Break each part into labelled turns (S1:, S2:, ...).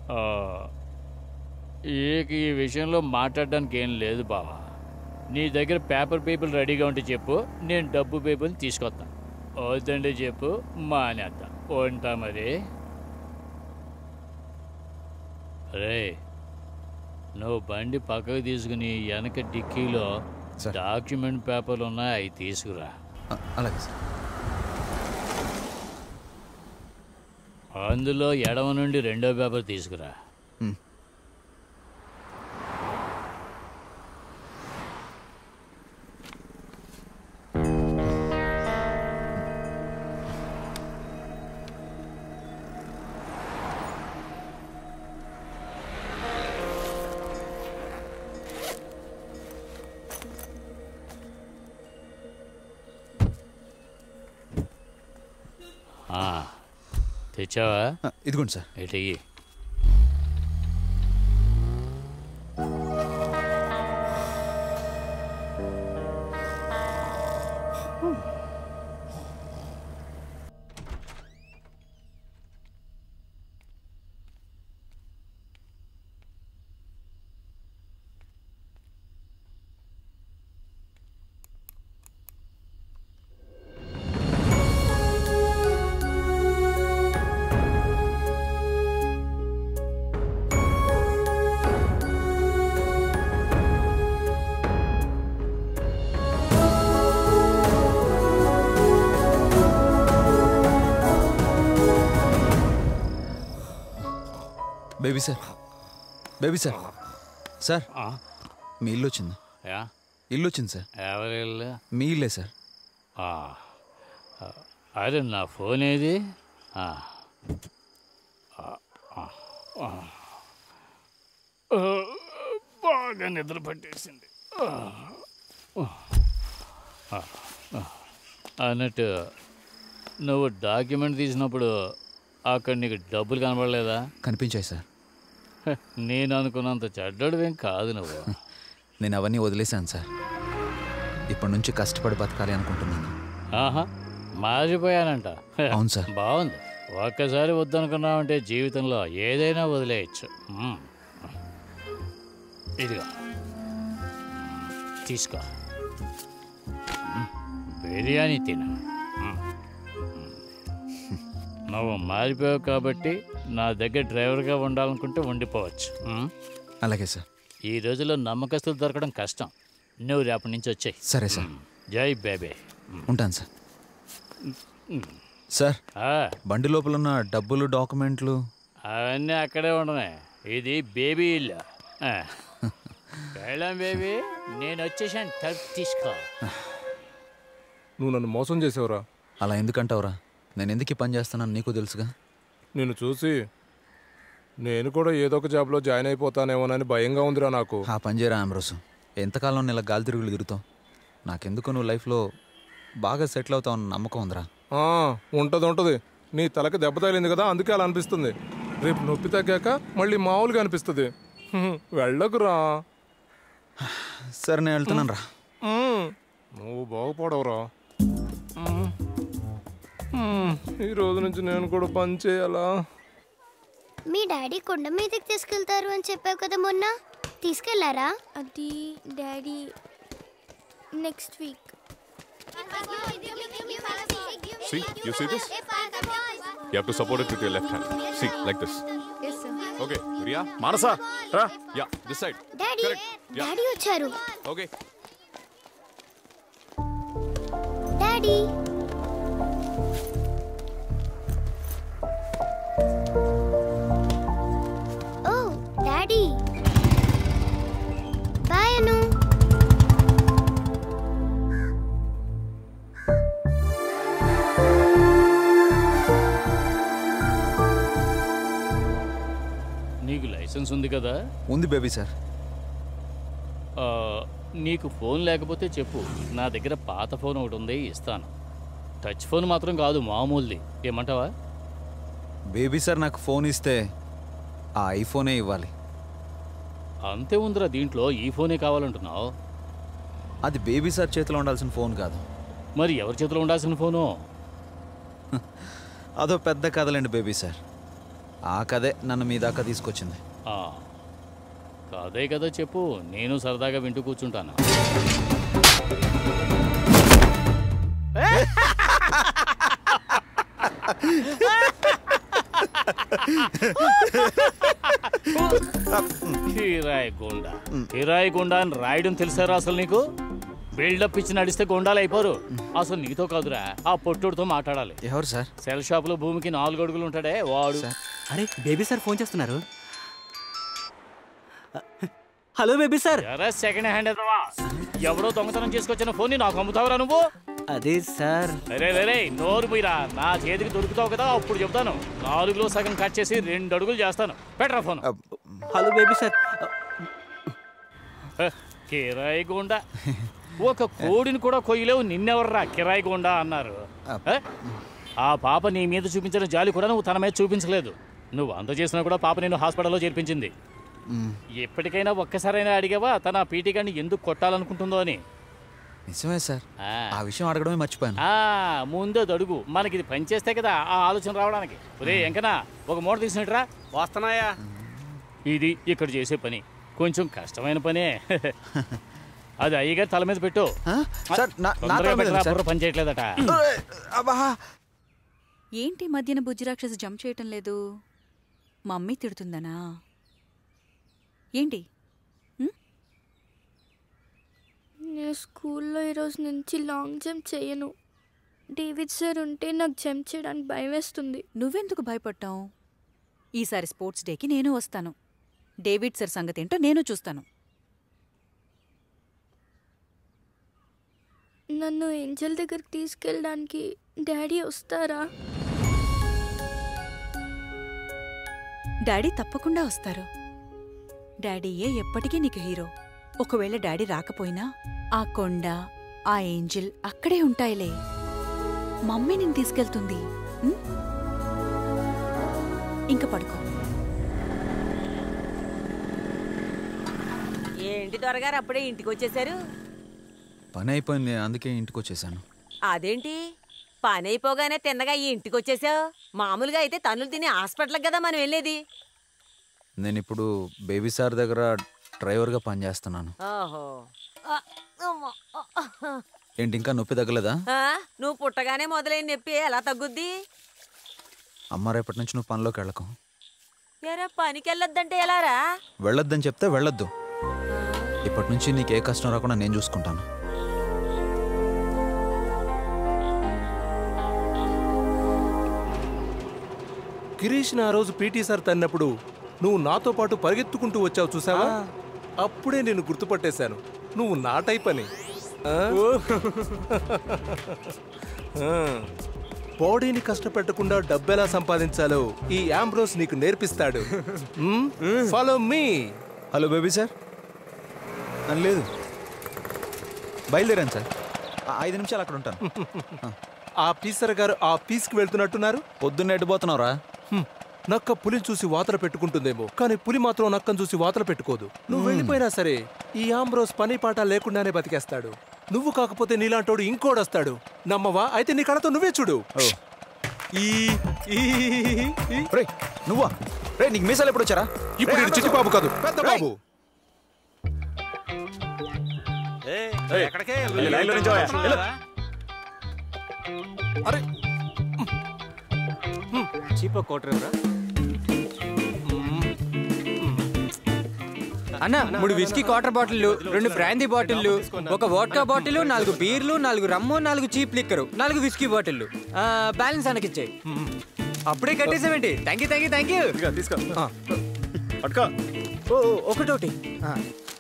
S1: ఆ, ఈకి ఈ విషయంలో మాట్లాడడానికి ఏం లేదు బావా నీ దగ్గర పేపర్ పేపర్లు రెడీగా ఉంటే చెప్పు నేను డబ్బు పేపర్లు తీసుకొస్తాను వద్దండి చెప్పు మానేద్దాం ఉంటా మరి రే నువ్వు బండి పక్కకు తీసుకుని వెనక డిక్కీలో
S2: సార్.
S1: డాక్యుమెంట్ పేపర్లు ఉన్నాయి అవి తీసుకురా
S2: ఆ, అలాగే సార్
S1: అందులో ఎడమ నుండి రెండో పేపర్ తీసుకురా
S2: మ్.
S1: ఆ, తెచ్చావా
S2: ఆ, ఇదిగోండి సార్
S1: ఎటయ్యి
S2: baby sir baby sir sir
S1: ఆ,
S2: మీ ఇల్లు వచ్చింది
S1: యా
S2: ఇల్లు వచ్చింది సార్
S1: ఎవరి ఇల్లు?
S2: మీ ఇల్లే సార్
S1: ఆ, ఆ, అరే నా ఫోన్ ఏది ఆ. ఆ, ఆ, ఆ. ఆ, బాగా నిద్ర పట్టేసింది ఆ, ఆ, ఆ. అన్నట్టు నువ్వు డాక్యుమెంట్ తీసినప్పుడు అక్కడ నీకు డబ్బులు కనబడలేదా
S2: కనిపించాయి సార్
S1: హ, నేను అనుకున్నంత చెడ్డోడువేం కాదు నువ్వు
S2: నేను అవన్నీ వదిలేశాను సార్ ఇప్పటి నుంచి కష్టపడి బతకాలి అనుకుంటున్నాను
S1: ఆహా మారిపోయానంట హ,
S2: అవును సార్.
S1: బాగుంది ఒక్కసారి వద్దనుకున్నావంటే జీవితంలో ఏదైనా వదిలేయచ్చు మ్మ్. ఇదిగో తీసుకో మ్మ్. బిర్యానీ తిను మ్మ్. నువ్వు మారిపోయావు కాబట్టి నా దగ్గర డ్రైవర్గా ఉండాలనుకుంటే ఉండిపోవచ్చు మ్మ్.
S2: అలాగే సార్
S1: ఈ రోజుల్లో నమ్మకస్తులు దొరకడం కష్టం నువ్వు రేపటి నుంచి వచ్చాయి
S2: సరే సార్
S1: జై బేబే
S2: ఉంటాను సార్ సార్
S1: ఆ,
S2: బండి లోపల ఉన్న డబ్బులు డాక్యుమెంట్లు
S1: అవన్నీ అక్కడే ఉండనే ఇది బేబీ ఇల్లు ఆ. వెళ్ళాం బేబీ నేను వచ్చేసాను తలుపు తీసుకో
S3: నువ్వు నన్ను మోసం చేసావురా
S2: అలా ఎందుకంటావురా నేను ఎందుకు ఈ పని చేస్తున్నాను నీకు తెలుసుగా
S3: నిన్ను చూసి నేను కూడా ఏదో ఒక జాబ్లో జాయిన్ అయిపోతానేమోనని భయంగా ఉందిరా నాకు
S2: ఆ పని చేయరా ఆమ్రోసు ఎంతకాలం నెల గాలి తిరుగులు తిరుగుతావు నాకెందుకు నువ్వు లైఫ్లో బాగా సెటిల్ అవుతావు అన్న నమ్మకం ఉందిరా
S3: ఆ, ఉంటది ఉంటది నీ తలకి దెబ్బ తగిలింది కదా అందుకే అలా అనిపిస్తుంది రేపు నొప్పి తగ్గాక మళ్ళీ మామూలుగా అనిపిస్తుంది హ్మ్, వెళ్ళకురా
S2: సరే నేను వెళ్తున్నాను రా
S3: మ్మ్. నువ్వు బాగుపడవురా మ్మ్. మ్మ్. ఈ రోజు నుంచి నేను కూడా పని చేయాలా
S4: మీ డాడీ కొండ మీదకి తీసుకెళ్తారు అని చెప్పావు కదా మొన్న తీసుకెళ్లారా
S5: అది daddy next week
S6: See, you see this? You have to support it with your left hand. See, like this. Okay, Ria. Manasa, ra. Yeah, this side.
S4: Daddy
S6: Correct. Yeah.
S4: Daddy వచ్చారు
S6: Okay.
S4: డాడీ ఓ daddy bye Anu
S1: నీకు licence ఉంది కదా
S2: ఉంది baby sir
S1: ఆ, నీకు phone లేకపోతే చెప్పు నా దగ్గర పాత ఫోన్ ఒకటి ఉంది ఇస్తాను టచ్ ఫోన్ మాత్రం కాదు మామూలుది ఏమంటావా
S2: బేబీ సార్ నాకు ఫోన్ ఇస్తే ఆ ఐఫోనే ఇవ్వాలి
S1: అంతే ఉందిరా దీంట్లో ఈ ఫోనే కావాలంటున్నావు
S2: అది బేబీ సార్ చేతిలో ఉండాల్సిన ఫోన్ కాదు
S1: మరి ఎవరి చేతిలో ఉండాల్సిన ఫోను
S2: అదో పెద్ద కథలండి బేబీ సార్ ఆ కథే నన్ను మీ దాకా తీసుకొచ్చింది
S1: ఆ, కాదే కదా చెప్పు నేను సరదాగా వింటూ కూర్చుంటాను కిరాయి గుండా కిరాయి గుండా అని రాయడం తెలుసారా అసలు నీకు బిల్డప్ ఇచ్చి నడిస్తే గుండాలు అయిపోరు అసలు నీతో కాదురా ఆ పొట్టుడితో మాట్లాడాలి
S2: ఎవరు సార్
S1: సెల్ షాప్ లో భూమికి నాలుగు అడుగులు ఉంటాడే వాడు
S7: అరే బేబీ సార్ ఫోన్ చేస్తున్నారు హలో బేబీ సార్
S1: ఎరా సెకండ్ హ్యాండ్ ఎదవా? ఎవడో దొంగతనం చేసుకొచ్చిన ఫోన్ నాకు అమ్ముతావురా నువ్వు
S7: అదే సార్
S1: రే రే రే నోరు మీరా నా చేతికి దొరుకుతావు కదా అప్పుడు చెప్తాను నాలుగులో సగం కట్ చేసి రెండు అడుగులు చేస్తాను పెట్టరా ఫోన్
S2: అబ్,
S7: హలో బేబీ సార్
S1: హ, కిరాయి గుండా ఒక కోడిని కూడా కొయ్యలేవు నిన్నెవర్రా కిరాయి గుండా అన్నారు హ? ఆ పాప నీ మీద చూపించిన జాలి కూడా నువ్వు తన మీద చూపించలేదు నువ్వు అంత చేసినా కూడా పాప నేను హాస్పిటల్లో చేర్పించింది
S2: మ్,
S1: ఎప్పటికైనా ఒక్కసారైనా అడిగావా తన పీటీ గారిని ఎందుకు కొట్టాలనుకుంటుందో అని
S2: నిజమే సార్
S1: ఆ.
S2: ఆ విషయం అడగడమే మర్చిపోయాను
S1: ఆ ముందు అది అడుగు మనకి ఇది పని చేస్తే కదా ఆ ఆలోచన రావడానికి ఒరే ఎంకనా ఒక మూట తీసినట్రా
S7: వస్తున్నాయా
S1: ఇది ఇక్కడ చేసే పని కొంచెం కష్టమైన పనే అది అయ్యగా తల మీద పెట్టు
S2: ఆ? సార్ నా నా
S1: తొందరగా
S2: తల మీద
S1: పెట్టరా,
S2: సార్.
S1: బుర్ర పని చేయట్లేదట
S2: అబ్బా
S8: ఏంటి ఈ మధ్యన బుజ్జి రాక్షసు జంప్ చేయటం లేదు మమ్మీ తిడుతుందనా ఏంటి
S5: నేను స్కూల్లో ఈరోజు నుంచి లాంగ్ జంప్ చేయను డేవిడ్ సార్ ఉంటే నాకు జంప్ చేయడానికి భయం వేస్తుంది
S8: నువ్వెందుకు భయపడ్డావు ఈసారి స్పోర్ట్స్ డేకి నేను వస్తాను డేవిడ్ సార్ సంగతి ఏంటో నేను చూస్తాను
S5: నన్ను ఏంజల్ దగ్గరికి తీసుకెళ్ళడానికి డాడీ వస్తారా
S8: డాడీ తప్పకుండా వస్తారు డాడీయే ఎప్పటికీ నీకు హీరో ఒకవేళ డాడీ రాకపోయినా ఆ కొండ ఆ ఏంజిల్ అక్కడే ఉంటాయిలే మమ్మీ నేను తీసుకెళ్తుంది ఉం? ఇంక పడుకో
S9: ఏంటి దొరగారు అప్పుడే ఇంటికి వచ్చేసారు
S2: పని అయిపోయింది అందుకే ఇంటికి వచ్చేసాను
S9: అదేంటి పని అయిపోగానే తిన్నగా ఈ ఇంటికి వచ్చేసావు మామూలుగా అయితే తన్నులు తిని హాస్పిటల్కి కదా మనం వెళ్ళేది
S2: నేను ఇప్పుడు బేబీ సార్ దగ్గర డ్రైవర్గా పనిచేస్తున్నాను
S9: ఓహో ఆ, అమ్మో.
S2: ఏంటి ఇంకా నొప్పి తగ్గలేదా
S9: ఆ, నువ్వు పుట్టగానే మొదలైన నొప్పి ఎలా తగ్గుద్ది
S2: అమ్మ రేపటి నుంచి నువ్వు పనిలోకి వెళ్ళకు
S9: ఎరా పనికి వెళ్ళొద్దంటే ఎలారా
S2: వెళ్ళొద్దని చెప్తే వెళ్ళొద్దు ఇప్పటి నుంచి నీకు ఏ కష్టం రాకుండా నేను చూసుకుంటాను
S3: గిరీష్ ఆ రోజు పీటీ సార్ తన్నప్పుడు నువ్వు నాతో పాటు పరిగెత్తుకుంటూ వచ్చావు చూసావా అప్పుడే నేను గుర్తుపట్టేశాను నువ్వు నా టైప్ అని ఆ? ఆ. బాడీని కష్టపెట్టకుండా డబ్బెలా సంపాదించాలో ఈ యాంబ్రోస్ నీకు నేర్పిస్తాడు follow me
S2: hello baby sir అని లేదు బయలుదేరాను సార్ ఆ, ఐదు నిమిషాలు అక్కడ ఉంటాను
S3: ఆ పీసర్ గారు ఆ పీస్కి వెళ్తున్నట్టున్నారు
S2: పొద్దున్న ఎట్టుపోతున్నావురా
S3: హ్మ్. నక్క పులిని చూసి వాతలు పెట్టుకుంటుందేమో కానీ పులి మాత్రం నక్కను చూసి వాతలు పెట్టుకోదు నువ్వు వెళ్ళిపోయినా సరే ఈ ఆంబ్రోస్ పని పాట లేకుండానే బతికేస్తాడు నువ్వు కాకపోతే నీలాంటోడు ఇంకోడు వస్తాడు నమ్మవా అయితే నీ కళతో నువ్వే చూడు ఈ ఈ ఈ.
S2: రే నువ్వా రే నీకు మీసాలు ఎప్పుడు వచ్చారా
S3: ఇప్పుడు
S2: రేయ్,
S3: ఈడు చిట్టి బాబు కాదు పెద్ద
S2: రేయ్.
S3: బాబు అరే
S7: చీప కోటరా అన్న మూడు విస్కీ క్వార్టర్ బాటిల్లు రెండు బ్రాందీ బాటిల్లు ఒక వోడ్కా బాటిల్ నాలుగు బీర్లు నాలుగు రమ్ము నాలుగు చీప్ లిక్కరు నాలుగు విస్కీ బాటిల్లు ఆ, బ్యాలెన్స్ అనకిచ్చాయి అప్పుడే కట్టేసామేంటి thank you thank you thank you
S6: తీసుకో పట్టుకో
S7: ఓ ఓ, ఒకటోటి ఆ.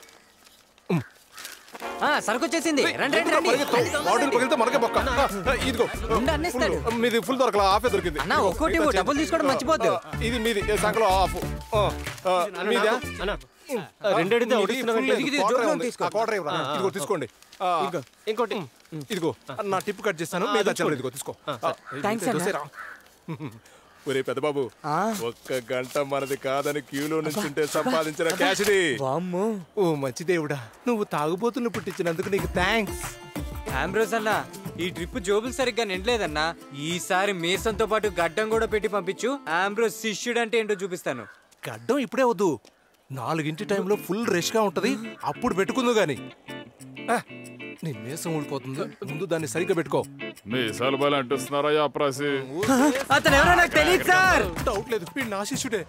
S7: ఆ, సరుకు వచ్చేసింది రండి రండి రండి
S3: పరిగెత్తు. బాటిల్ పగిలితే మనకే బొక్క ఆ, ఆ, ఇదిగో
S7: ఉండు, అన్నేస్తాడు.
S3: ఫుల్. మీది ఫుల్ దొరకలా హాఫే దొరికింది
S7: అన్న, ఒక్కోటి ఇవ్వు, డబ్బులు తీసుకోవడం మర్చిపోద్దు.
S3: ఆ, ఇది మీది ఏ, సంకలో హాఫ్ ఆ, ఆ, మీదా
S7: రెండు అడిగితే
S3: మీది
S7: ఒకటి ఇస్తున్నావు
S3: full
S7: ఏంటి?
S3: లేదు.
S7: ఇది
S3: quarter
S7: జోబులో
S3: ఉంది.
S7: తీసుకో.
S3: ఆ, quarter ఇవ్వరా? ఇదిగో తీసుకోండి ఆ,
S7: ఇంకోటి
S3: ఇదిగో నా టిప్ కట్ చేస్తాను మీద చిల్లర ఇదిగో తీసుకో ఆ,
S7: థాంక్స్ అన్న.
S3: దోసేరా. ఒరే పెద్ద బాబు ఒక్క గంట మనది కాదని క్యూలో నుంచుంటే సంపాదించిన క్యాష్
S7: వామ్మో
S3: ఓ మంచి దేవుడా నువ్వు తాగుబోతులు పుట్టించినందుకు నీకు థ్యాంక్స్
S7: ఆంబ్రోస్ అన్న ఈ ట్రిప్ జోబులు సరిగ్గా నిండలేదన్నా ఈసారి మీసంతో పాటు గడ్డం కూడా పెట్టి పంపించు ఆంబ్రో శిష్యుడు అంటే ఏంటో చూపిస్తాను
S3: గడ్డం ఇప్పుడే వద్దు నాలుగింటి టైంలో ఫుల్ రష్ గా ఉంటది అప్పుడు పెట్టుకుందు గాని ఆ, నీ మీసం ఊడిపోతుంది ముందు దాన్ని సరిగ్గా పెట్టుకో
S6: మీసాలు బలి అంటుస్తున్నారా యాప్రాసి
S7: అతను ఎవరో నాకు తెలియదు సార్
S3: డౌట్ లేదు వీడు నా శిష్యుడే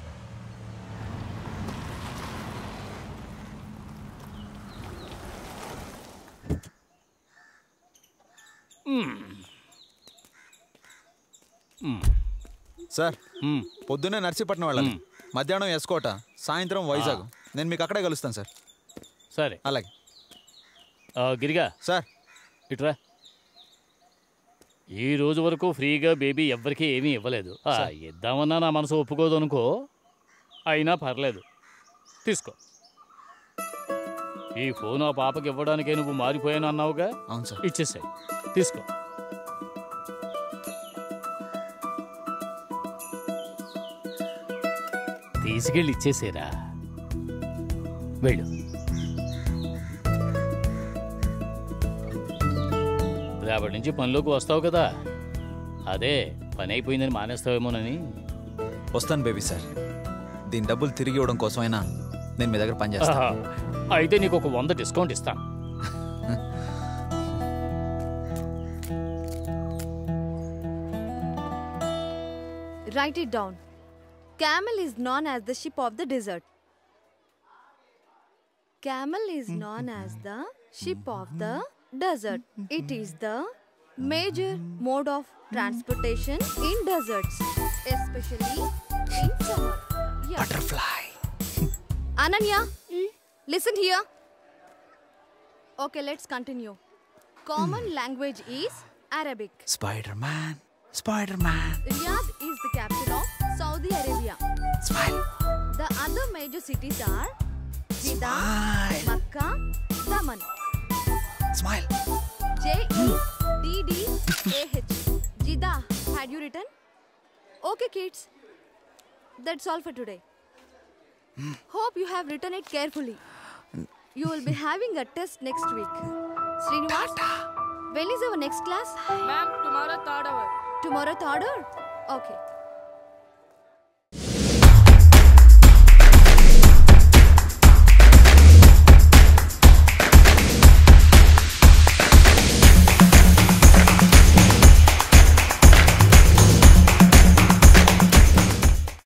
S2: సార్ పొద్దున్నే నర్సీపట్నం వెళ్ళాలి మధ్యాహ్నం ఎస్కోట సాయంత్రం వైజాగ్ నేను మీకు అక్కడే కలుస్తాను సార్
S1: సరే
S2: అలాగే
S1: ఆ, గిరిగా
S2: సార్
S1: ఇట్రా ఈ రోజు వరకు ఫ్రీగా బేబీ ఎవ్వరికీ ఏమీ ఇవ్వలేదు ఆ, ఇద్దామన్నా నా మనసు ఒప్పుకోదు అనుకో అయినా పర్లేదు తీసుకో ఈ ఫోన్ ఆ పాపకి ఇవ్వడానికే నువ్వు మారిపోయాను అన్నావుగా
S2: అవును సార్
S1: ఇచ్చేసాయి తీసుకో తీసుకెళ్ళి ఇచ్చేసేరా వెళ్ళు రేపటి నుంచి పనిలోకి వస్తావు కదా అదే పని అయిపోయిందని మానేస్తావేమోనని
S2: వస్తాను బేబీ సార్ దీని డబ్బులు తిరిగి ఇవ్వడం కోసమైనా నేను మీ దగ్గర పనిచేస్తాను
S1: ఆహా. అయితే నీకు ఒక వంద డిస్కౌంట్ ఇస్తాను
S10: Write it down. Camel is known as the ship of the desert. Camel is known as the ship of the desert. It is the major mode of transportation in deserts, especially in summer. Yeah.
S2: Butterfly.
S10: Ananya, listen here. Okay, let's continue. Common language is Arabic.
S2: Spider man spider man
S10: Riyadh is the capital of Saudi Arabia.
S2: Smile.
S10: The other major cities are Jeddah, Makkah, Daman.
S2: Smile.
S10: J E D D A H. Jeddah. Had you written? Okay, kids. That's all for today. Hope you have written it carefully. You will be having a test next week. Srinivas, when is our next class?
S5: Ma'am, tomorrow third hour.
S10: Tomorrow, third hour? Okay.